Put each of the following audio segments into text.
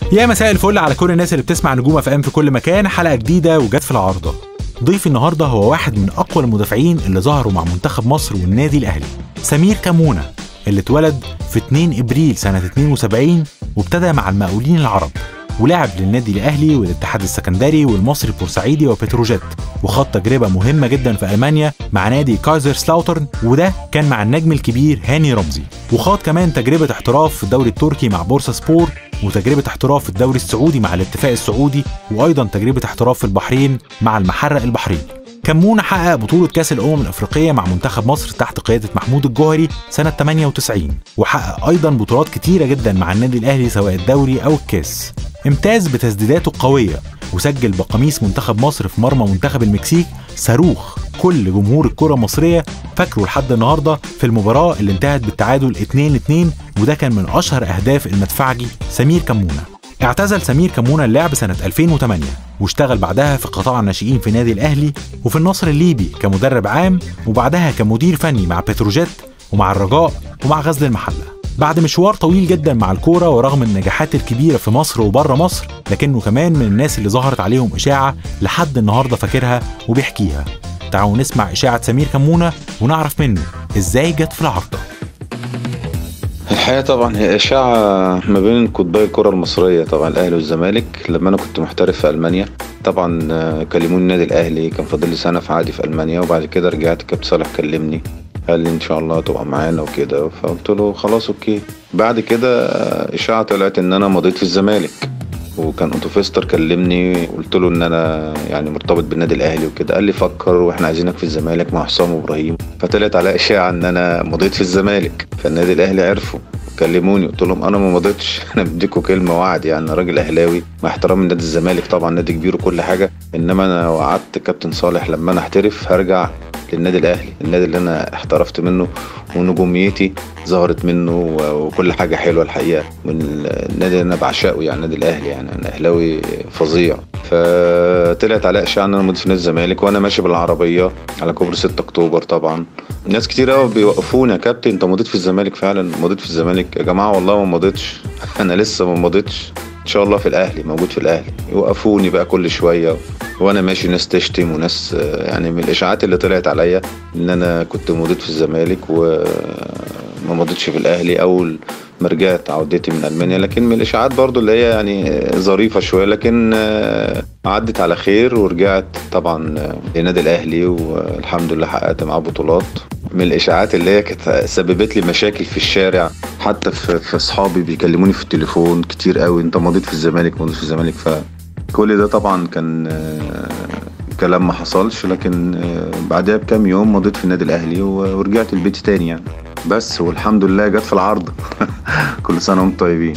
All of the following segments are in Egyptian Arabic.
يا مساء الفل على كل الناس اللي بتسمع نجوم اف ام في كل مكان حلقه جديده وجت في العارضه ضيفي النهارده هو واحد من اقوى المدافعين اللي ظهروا مع منتخب مصر والنادي الاهلي سمير كمونه اللي اتولد في 2 ابريل سنه 72 وابتدى مع المقاولين العرب ولعب للنادي الاهلي والاتحاد السكندري والمصري البورسعيدي وبتروجيت وخاض تجربه مهمه جدا في المانيا مع نادي كايزر سلاوترن وده كان مع النجم الكبير هاني رمزي وخاض كمان تجربه احتراف في الدوري التركي مع بورصه سبور وتجربه احتراف في الدوري السعودي مع الاتفاق السعودي وايضا تجربه احتراف في البحرين مع المحرق البحريني كمونة حقق بطولة كأس الأمم الأفريقية مع منتخب مصر تحت قيادة محمود الجوهري سنة 98 وحقق أيضا بطولات كتيرة جدا مع النادي الأهلي سواء الدوري أو الكاس امتاز بتسديداته القوية وسجل بقميص منتخب مصر في مرمى منتخب المكسيك صاروخ كل جمهور الكرة المصرية فاكره لحد النهاردة في المباراة اللي انتهت بالتعادل 2-2 وده كان من أشهر أهداف المدفعجي سمير كمونة اعتزل سمير كمونة اللعب سنة 2008 واشتغل بعدها في قطاع الناشئين في نادي الأهلي وفي النصر الليبي كمدرب عام وبعدها كمدير فني مع بتروجيت ومع الرجاء ومع غزل المحلة بعد مشوار طويل جدا مع الكورة ورغم النجاحات الكبيرة في مصر وبره مصر لكنه كمان من الناس اللي ظهرت عليهم إشاعة لحد النهاردة فاكرها وبيحكيها تعالوا نسمع إشاعة سمير كمونة ونعرف منه إزاي جت في العارضة الحقيقة طبعا هي إشاعة ما بين قطبي الكرة المصرية طبعا الأهلي والزمالك لما أنا كنت محترف في ألمانيا طبعا آه، كلموني النادي الأهلي كان فاضل لي سنة في عادي في ألمانيا وبعد كده رجعت كابتن صالح كلمني قال لي إن شاء الله تبقى معانا وكده فقلت له خلاص أوكي بعد كده آه، إشاعة طلعت إن أنا مضيت في الزمالك وكان اوتو فيستر كلمني قلت له ان انا يعني مرتبط بالنادي الاهلي وكده قال لي فكر واحنا عايزينك في الزمالك مع حسام ابراهيم فطلعت على اشاعه ان انا مضيت في الزمالك فالنادي الاهلي عرفوا كلموني قلت لهم انا ما مضيتش انا بديكوا كلمه وعد يعني أنا راجل اهلاوي مع احترامي لنادي الزمالك طبعا نادي كبير وكل حاجه انما انا وعدت كابتن صالح لما انا احترف هرجع للنادي الاهلي النادي اللي انا احترفت منه ونجوميتي ظهرت منه و- وكل حاجه حلوه الحقيقه من النادي اللي انا بعشقه يعني النادي الاهلي يعني انا اهلاوي فظيع فطلعت على اشاعه ان انا مضيت في نادي الزمالك وانا ماشي بالعربيه على كوبري 6 اكتوبر طبعا ناس كتير قوي بيوقفوني يا كابتن انت مضيت في الزمالك فعلا مضيت في الزمالك يا جماعه والله ما مضيتش انا لسه ما مضيتش ان شاء الله في الاهلي موجود في الاهلي يوقفوني بقى كل شويه وانا ماشي ناس تشتم وناس آه، يعني من الاشاعات اللي طلعت عليا ان انا كنت مضيت في الزمالك وما مضيتش في الاهلي اول ما رجعت عودتي من المانيا لكن من الاشاعات برضو اللي هي يعني آه، ظريفه شويه لكن آه، عدت على خير ورجعت طبعا آه، لنادي الاهلي والحمد لله حققت معاه بطولات من الاشاعات اللي هي كانت سببت لي مشاكل في الشارع حتى في في اصحابي بيكلموني في التليفون كتير قوي انت مضيت في الزمالك مضيت في الزمالك فكل ده طبعا كان آه، كلام ما حصلش لكن آه، بعدها بكام يوم مضيت في النادي الاهلي و- ورجعت البيت تاني يعني بس والحمد لله جت في العرض كل سنه وانتم طيبين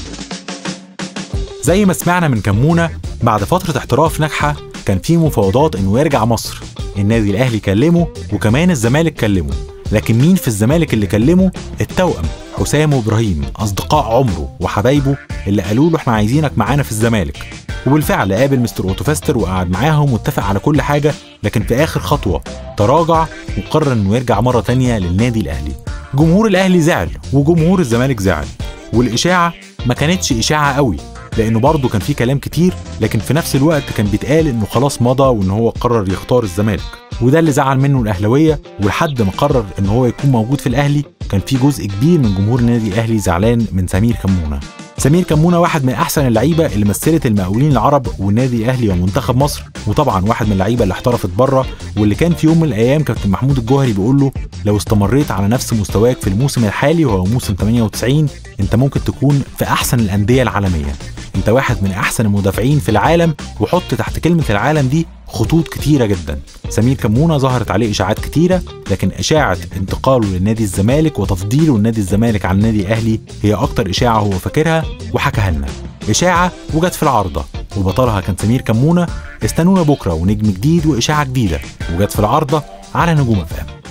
زي ما سمعنا من كمونة بعد فترة احتراف ناجحة كان في مفاوضات انه يرجع مصر النادي الاهلي كلمه وكمان الزمالك كلمه لكن مين في الزمالك اللي كلمه التوأم حسام وابراهيم اصدقاء عمره وحبايبه اللي قالوا له احنا عايزينك معانا في الزمالك وبالفعل قابل مستر اوتوفاستر وقعد معاهم واتفق على كل حاجه لكن في اخر خطوه تراجع وقرر انه يرجع مره تانية للنادي الاهلي جمهور الاهلي زعل وجمهور الزمالك زعل والاشاعه ما كانتش اشاعه قوي لانه برضه كان في كلام كتير لكن في نفس الوقت كان بيتقال انه خلاص مضى وان هو قرر يختار الزمالك وده اللي زعل منه الاهلاويه ولحد ما قرر ان هو يكون موجود في الاهلي كان في جزء كبير من جمهور النادي الاهلي زعلان من سمير كمونه سمير كمونه واحد من احسن اللعيبه اللي مثلت المقاولين العرب والنادي الاهلي ومنتخب مصر وطبعا واحد من اللعيبه اللي احترفت بره واللي كان في يوم من الايام كابتن محمود الجوهري بيقول له لو استمريت على نفس مستواك في الموسم الحالي وهو موسم 98 انت ممكن تكون في احسن الانديه العالميه انت واحد من احسن المدافعين في العالم وحط تحت كلمه العالم دي خطوط كتيره جدا سمير كمونه ظهرت عليه اشاعات كتيره لكن اشاعه انتقاله لنادي الزمالك وتفضيله لنادي الزمالك عن النادي الاهلي هي اكتر اشاعه هو فاكرها وحكاها لنا اشاعه وجت في العارضه وبطلها كان سمير كمونه استنونا بكره ونجم جديد واشاعه جديده وجت في العارضه على نجوم فهم